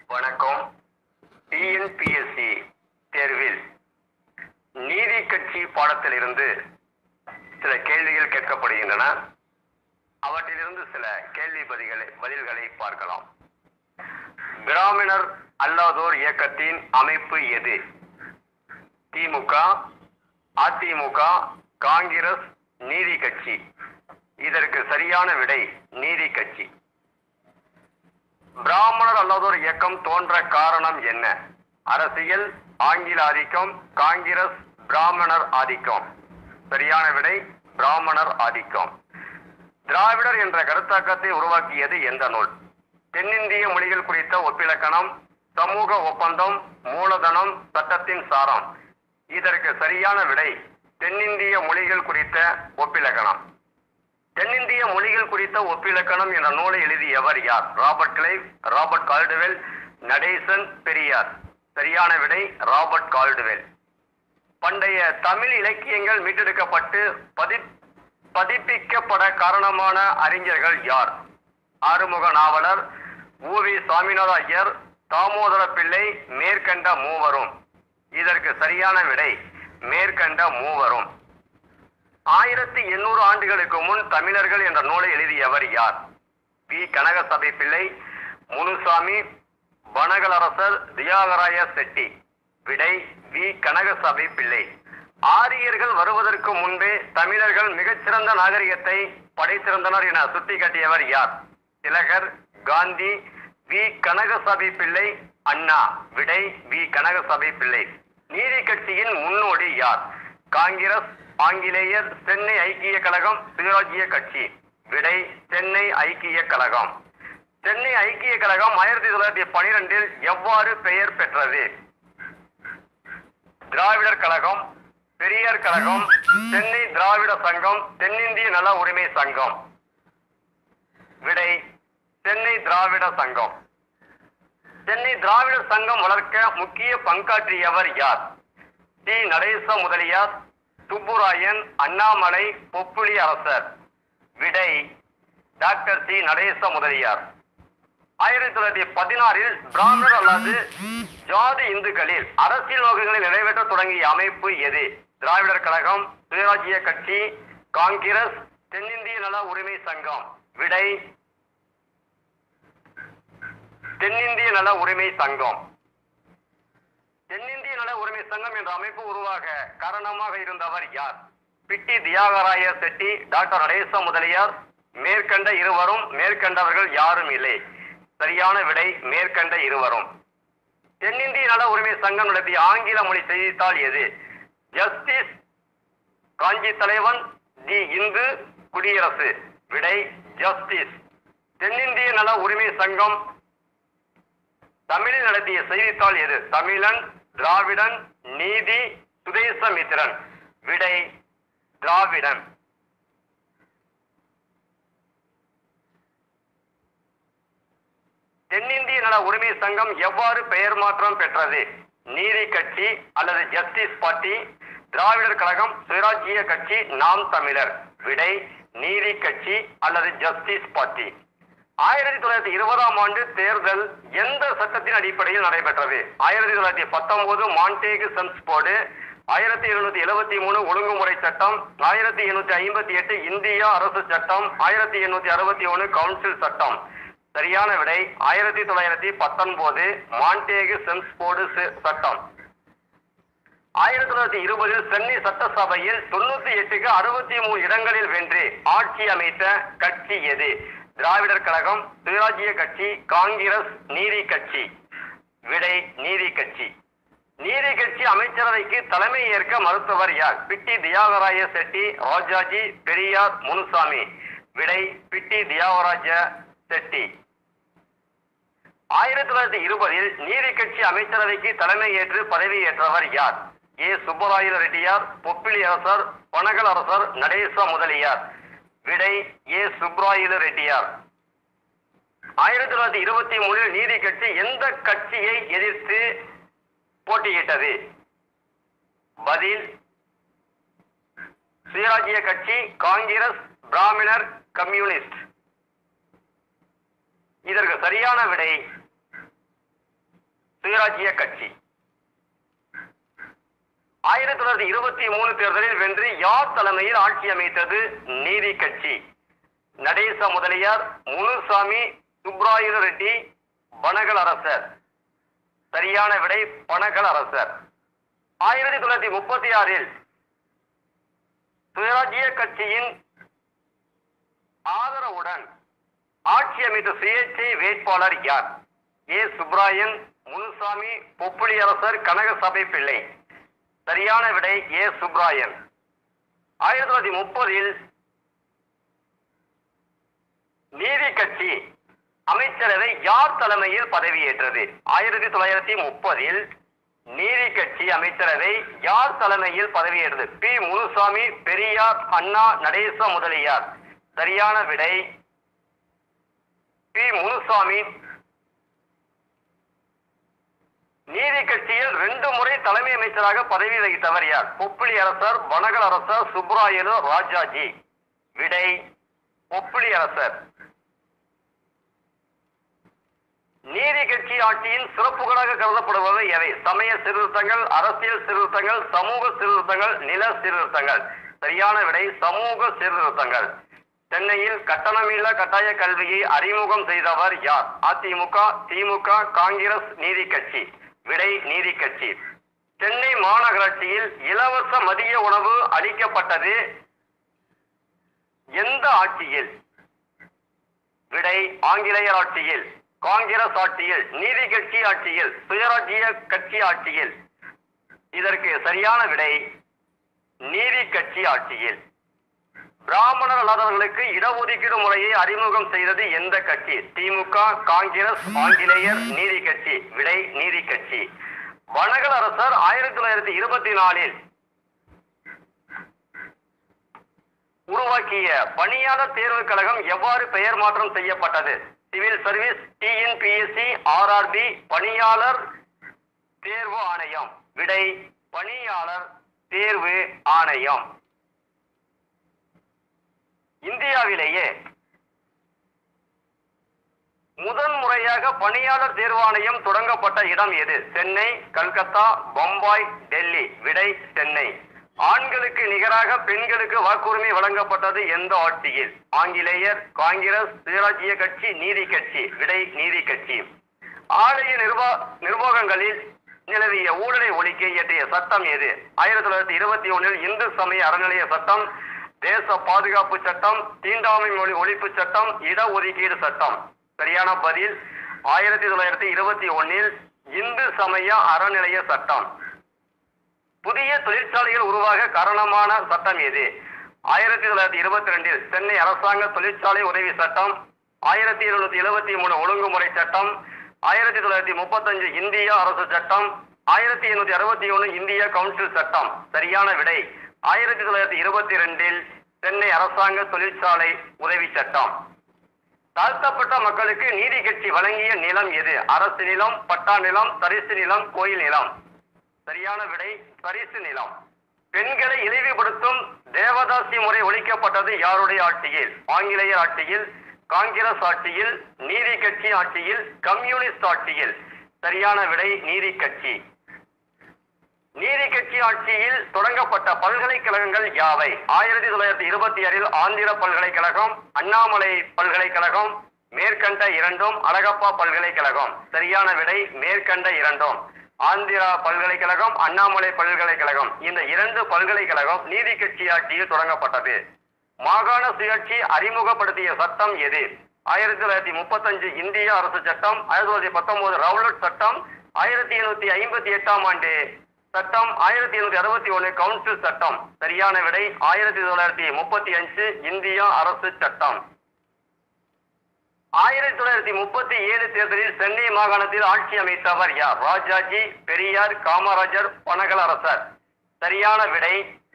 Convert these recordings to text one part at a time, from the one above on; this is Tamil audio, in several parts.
வணக்கம் டிஎன்பிஎஸ்சி தேர்வில் நீதி கட்சி பாடத்திலிருந்து சில கேள்விகள் கேட்கப்படுகின்றன அவற்றிலிருந்து சில கேள்வி பதில்களை பதில்களை பார்க்கலாம் பிராமணர் அல்லாதோர் இயக்கத்தின் அமைப்பு எது திமுக அதிமுக காங்கிரஸ் நீதி கட்சி இதற்கு சரியான விடை நீதி கட்சி பிராமணர் அல்லாதோர் இயக்கம் தோன்ற காரணம் என்ன அரசியல் ஆங்கில ஆதிக்கம் காங்கிரஸ் பிராமணர் ஆதிக்கம் சரியான விடை பிராமணர் ஆதிக்கம் திராவிடர் என்ற கருத்தாக்கத்தை உருவாக்கியது எந்த நூல் தென்னிந்திய மொழிகள் குறித்த ஒப்பிலக்கணம் சமூக ஒப்பந்தம் மூலதனம் சட்டத்தின் சாரம் இதற்கு சரியான விடை தென்னிந்திய மொழிகள் குறித்த ஒப்பிலக்கணம் தென்னிந்திய மொழிகள் குறித்த ஒப்பிலக்கணம் என்ற நூலை எழுதியவர் யார் Robert Clive Robert Caldwell Nadesan Periyar சரியான விடை ராபர்ட் கால்டுவெல் பண்டைய தமிழ் இலக்கியங்கள் மீட்டெடுக்கப்பட்டு பதி பதிப்பிக்கப்பட காரணமான அறிஞர்கள் யார் ஆறுமுக நாவலர் ஊவி சாமிநாத ஐயர் தாமோதர பிள்ளை மேற்கண்ட மூவரும் இதற்கு சரியான விடை மேற்கண்ட மூவரும் ஆயிரத்தி எண்ணூறு ஆண்டுகளுக்கு முன் தமிழர்கள் என்ற நூலை எழுதியவர் யார் பி கனகசபை பிள்ளை முனுசாமி வனகலரசர் தியாகராய செட்டி விடை வி கனகசபை பிள்ளை ஆரியர்கள் வருவதற்கு முன்பே தமிழர்கள் மிகச்சிறந்த நாகரிகத்தை படைத்திருந்தனர் என சுட்டிக்காட்டியவர் யார் திலகர் காந்தி வி கனகசபை பிள்ளை அண்ணா விடை வி கனகசபை பிள்ளை நீதி கட்சியின் முன்னோடி யார் காங்கிரஸ் ஆங்கிலேயர் சென்னை ஐக்கிய கழகம் சுயராஜ்ய கட்சி விடை சென்னை ஐக்கிய கழகம் சென்னை ஐக்கிய கழகம் ஆயிரத்தி தொள்ளாயிரத்தி பனிரெண்டில் எவ்வாறு பெயர் பெற்றது திராவிடர் கழகம் பெரியார் கழகம் சென்னை திராவிட சங்கம் தென்னிந்திய நல உரிமை சங்கம் விடை சென்னை திராவிட சங்கம் சென்னை திராவிட சங்கம் வளர்க்க முக்கிய பங்காற்றியவர் யார் டி நடேச முதலியார் சுப்புராயன் அண்ணாமலை பொப்புளி அரசர் விடை டாக்டர் சி நடேச முதலியார் ஆயிரத்தி தொள்ளாயிரத்தி பதினாறில் பிராமணர் அல்லது ஜாதி இந்துக்களில் அரசியல் நோக்கங்களை நிறைவேற்ற தொடங்கிய அமைப்பு எது திராவிடர் கழகம் சுயராஜ்ய கட்சி காங்கிரஸ் தென்னிந்திய நல உரிமை சங்கம் விடை தென்னிந்திய நல உரிமை சங்கம் தென்னிந்திய நல உரிமை சங்கம் என்ற அமைப்பு உருவாக காரணமாக இருந்தவர் யார் பிட்டி தியாகராய செட்டி டாக்டர் நடேச முதலியார் மேற்கண்ட இருவரும் மேற்கண்டவர்கள் யாரும் இல்லை சரியான விடை மேற்கண்ட இருவரும் தென்னிந்திய நல உரிமை சங்கம் நடத்திய ஆங்கில மொழி செய்தித்தாள் எது ஜஸ்டிஸ் காஞ்சி தலைவன் தி இந்து குடியரசு விடை ஜஸ்டிஸ் தென்னிந்திய நல உரிமை சங்கம் தமிழில் நடத்திய செய்தித்தாள் எது தமிழன் திராவிடன் நீதி சுதேசமித்திரன் விடை திராவிடன் தென்னிந்திய நல உரிமை சங்கம் எவ்வாறு பெயர் மாற்றம் பெற்றது நீதி கட்சி அல்லது ஜஸ்டிஸ் பார்ட்டி திராவிடர் கழகம் சுயராஜ்ய கட்சி நாம் தமிழர் விடை நீதி கட்சி அல்லது ஜஸ்டிஸ் பார்ட்டி ஆயிரத்தி தொள்ளாயிரத்தி இருபதாம் ஆண்டு தேர்தல் எந்த சட்டத்தின் அடிப்படையில் நடைபெற்றது ஆயிரத்தி தொள்ளாயிரத்தி பத்தொன்பது மாண்டேகு சென்ஸ் போர்டு ஆயிரத்தி எழுநூத்தி எழுபத்தி மூணு ஒழுங்குமுறை சட்டம் ஆயிரத்தி எண்ணூத்தி ஐம்பத்தி எட்டு இந்தியா அரசு சட்டம் ஆயிரத்தி எண்ணூத்தி அறுபத்தி ஒன்று கவுன்சில் சட்டம் சரியான விடை ஆயிரத்தி தொள்ளாயிரத்தி பத்தொன்பது மாண்டேகு சென்ஸ் போர்டு ச- சட்டம் ஆயிரத்தி தொள்ளாயிரத்தி இருபதில் சென்னை சட்டசபையில் தொண்ணூத்தி எட்டுக்கு அறுபத்தி மூணு இடங்களில் வென்று ஆட்சி அமைத்த கட்சி எது திராவிடர் கழகம் சுயராஜ்ய கட்சி காங்கிரஸ் நீதி கட்சி விடை நீதி கட்சி நீதி கட்சி அமைச்சரவைக்கு தலைமை ஏற்க மறுத்தவர் யார் பிட்டி தியாகராய செட்டி ராஜாஜி பெரியார் முனுசாமி விடை பிட்டி தியாகராஜ செட்டி ஆயிரத்தி தொள்ளாயிரத்தி இருபதில் நீதி கட்சி அமைச்சரவைக்கு தலைமை ஏற்று பதவியேற்றவர் யார் ஏ சுப்பராயல ரெட்டியார் பொப்பிலி அரசர் பனகல் அரசர் நடேச முதலியார் விடை ஏ சுப்ராயிலு ரெட்டியார் ஆயிரத்தி தொள்ளாயிரத்தி இருபத்தி மூணில் நீதி கட்சி எந்த கட்சியை எதிர்த்து போட்டியிட்டது பதில் சுயராஜ்ய கட்சி காங்கிரஸ் பிராமணர் கம்யூனிஸ்ட் இதற்கு சரியான விடை சுயராஜ்ய கட்சி ஆயிரத்தி தொள்ளாயிரத்தி இருபத்தி மூணு தேர்தலில் வென்று யார் தலைமையில் ஆட்சி அமைத்தது நீதி கட்சி நடேச முதலியார் முனுசாமி சுப்ராயுத ரெட்டி பனகல் அரசர் சரியான விடை பனகல் அரசர் ஆயிரத்தி தொள்ளாயிரத்தி முப்பத்தி ஆறில் சுயராஜ்ய கட்சியின் ஆதரவுடன் ஆட்சி அமைத்த சுயேட்சை வேட்பாளர் யார் ஏ சுப்ராயன் முனுசாமி பொப்புளி அரசர் கனகசபை பிள்ளை சரியான விடை ஏ சுப்ராயன் ஆயிரத்தி தொள்ளாயிரத்தி முப்பதில் நீதி கட்சி அமைச்சரவை யார் தலைமையில் பதவியேற்றது ஆயிரத்தி தொள்ளாயிரத்தி முப்பதில் நீதி கட்சி அமைச்சரவை யார் தலைமையில் பதவியேற்றது பி முனுசாமி பெரியார் அண்ணா நடேச முதலியார் சரியான விடை பி முனுசாமி நீதி கட்சியில் ரெண்டு முறை தலைமை அமைச்சராக பதவி வகித்தவர் யார் பொப்புளி அரசர் வனகல் அரசர் சுப்ராயனு ராஜாஜி விடை பொப்புளி அரசர் நீதி கட்சி ஆட்சியின் சிறப்புகளாக கருதப்படுபவை எவை சமய சீர்திருத்தங்கள் அரசியல் சீர்திருத்தங்கள் சமூக சீர்திருத்தங்கள் நில சீர்திருத்தங்கள் சரியான விடை சமூக சீர்திருத்தங்கள் சென்னையில் கட்டணமில்லா கட்டாய கல்வியை அறிமுகம் செய்தவர் யார் அதிமுக திமுக காங்கிரஸ் நீதி கட்சி விடை நீதி கட்சி சென்னை மாநகராட்சியில் இலவச மதிய உணவு அளிக்கப்பட்டது எந்த ஆட்சியில் விடை ஆங்கிலேயர் ஆட்சியில் காங்கிரஸ் ஆட்சியில் நீதி கட்சி ஆட்சியில் சுயராஜ்ய கட்சி ஆட்சியில் இதற்கு சரியான விடை நீதி கட்சி ஆட்சியில் பிராமணர் அல்லாதவர்களுக்கு இடஒதுக்கீடு முறையை அறிமுகம் செய்தது எந்த கட்சி திமுக காங்கிரஸ் ஆங்கிலேயர் நீதி கட்சி விடை நீதி கட்சி வனகல் அரசர் ஆயிரத்தி தொள்ளாயிரத்தி இருபத்தி நாலில் உருவாக்கிய பணியாளர் தேர்வுக் கழகம் எவ்வாறு பெயர் மாற்றம் செய்யப்பட்டது சிவில் சர்வீஸ் டிஎன்பிஎஸ்சி ஆர்ஆர்பி பணியாளர் தேர்வு ஆணையம் விடை பணியாளர் தேர்வு ஆணையம் இந்தியாவிலேயே முதன் முறையாக பணியாளர் தேர்வாணையம் தொடங்கப்பட்ட இடம் எது சென்னை கல்கத்தா பம்பாய் டெல்லி விடை சென்னை ஆண்களுக்கு நிகராக பெண்களுக்கு வாக்குரிமை வழங்கப்பட்டது எந்த ஆட்சியில் ஆங்கிலேயர் காங்கிரஸ் சுயராஜ்ய கட்சி நீதி கட்சி விடை நீதி கட்சி ஆலய நிர்வா நிர்வாகங்களில் நிலவிய ஊழலை ஒழிக்க இயற்றிய சட்டம் எது ஆயிரத்தி தொள்ளாயிரத்தி இருபத்தி ஒன்றில் இந்து சமய அறநிலைய சட்டம் தேச பாதுகாப்பு சட்டம் தீண்டாமை மொழி ஒழிப்பு சட்டம் இடஒதுக்கீடு சட்டம் சரியான பதில் ஆயிரத்தி தொள்ளாயிரத்தி இருபத்தி ஒன்னில் இந்து சமய அறநிலைய சட்டம் புதிய தொழிற்சாலைகள் உருவாக காரணமான சட்டம் எது ஆயிரத்தி தொள்ளாயிரத்தி இருபத்தி ரெண்டில் சென்னை அரசாங்க தொழிற்சாலை உதவி சட்டம் ஆயிரத்தி எழுநூத்தி எழுபத்தி மூணு ஒழுங்குமுறை சட்டம் ஆயிரத்தி தொள்ளாயிரத்தி முப்பத்தஞ்சு இந்திய அரசு சட்டம் ஆயிரத்தி எண்ணூத்தி அறுபத்தி ஒண்ணு இந்திய கவுன்சில் சட்டம் சரியான விடை ஆயிரத்தி தொள்ளாயிரத்தி இருபத்தி ரெண்டில் சென்னை அரசாங்க தொழிற்சாலை உதவி சட்டம் தாழ்த்தப்பட்ட மக்களுக்கு நீதி கட்சி வழங்கிய நிலம் எது அரசு நிலம் பட்டா நிலம் தரிசு நிலம் கோயில் நிலம் சரியான விடை பரிசு நிலம் பெண்களை இழிவுபடுத்தும் தேவதாசி முறை ஒழிக்கப்பட்டது யாருடைய ஆட்சியில் ஆங்கிலேயர் ஆட்சியில் காங்கிரஸ் ஆட்சியில் நீதி கட்சி ஆட்சியில் கம்யூனிஸ்ட் ஆட்சியில் சரியான விடை நீதி கட்சி நீதி கட்சி ஆட்சியில் தொடங்கப்பட்ட பல்கலைக்கழகங்கள் யாவை ஆயிரத்தி தொள்ளாயிரத்தி இருபத்தி ஆறில் ஆந்திர பல்கலைக்கழகம் அண்ணாமலை பல்கலைக்கழகம் மேற்கண்ட இரண்டும் அழகப்பா பல்கலைக்கழகம் சரியான விடை மேற்கண்ட இரண்டும் ஆந்திரா பல்கலைக்கழகம் அண்ணாமலை பல்கலைக்கழகம் இந்த இரண்டு பல்கலைக்கழகம் நீதி கட்சி ஆட்சியில் தொடங்கப்பட்டது மாகாண சுயாட்சி அறிமுகப்படுத்திய சட்டம் எது ஆயிரத்தி தொள்ளாயிரத்தி முப்பத்தஞ்சு இந்திய அரசு சட்டம் ஆயிரத்தி தொள்ளாயிரத்தி பத்தொன்பது ரவுலட் சட்டம் ஆயிரத்தி எண்ணூத்தி ஐம்பத்தி எட்டாம் ஆண்டு சட்டம் ஆயிரத்தி எண்ணூத்தி அறுபத்தி ஒண்ணு கவுன்சில் சட்டம் சரியான விடை ஆயிரத்தி தொள்ளாயிரத்தி முப்பத்தி அஞ்சு இந்திய அரசு சட்டம் ஆயிரத்தி தொள்ளாயிரத்தி முப்பத்தி ஏழு தேர்தலில் சென்னை மாகாணத்தில் ஆட்சி அமைத்தவர் யார் ராஜாஜி பெரியார் காமராஜர் பனகல் அரசர் சரியான விடை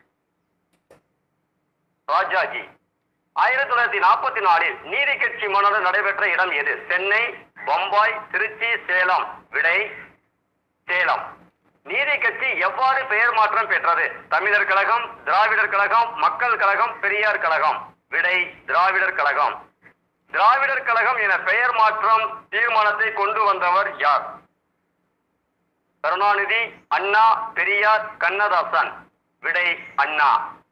ராஜாஜி ஆயிரத்தி தொள்ளாயிரத்தி நாற்பத்தி நாலில் நீதி கட்சி மாநாடு நடைபெற்ற இடம் எது சென்னை பம்பாய் திருச்சி சேலம் விடை சேலம் நீதி கட்சி எவ்வாறு பெயர் மாற்றம் பெற்றது தமிழர் கழகம் திராவிடர் கழகம் மக்கள் கழகம் பெரியார் கழகம் விடை திராவிடர் கழகம் திராவிடர் கழகம் என பெயர் மாற்றம் தீர்மானத்தை கொண்டு வந்தவர் யார் கருணாநிதி அண்ணா பெரியார் கண்ணதாசன் விடை அண்ணா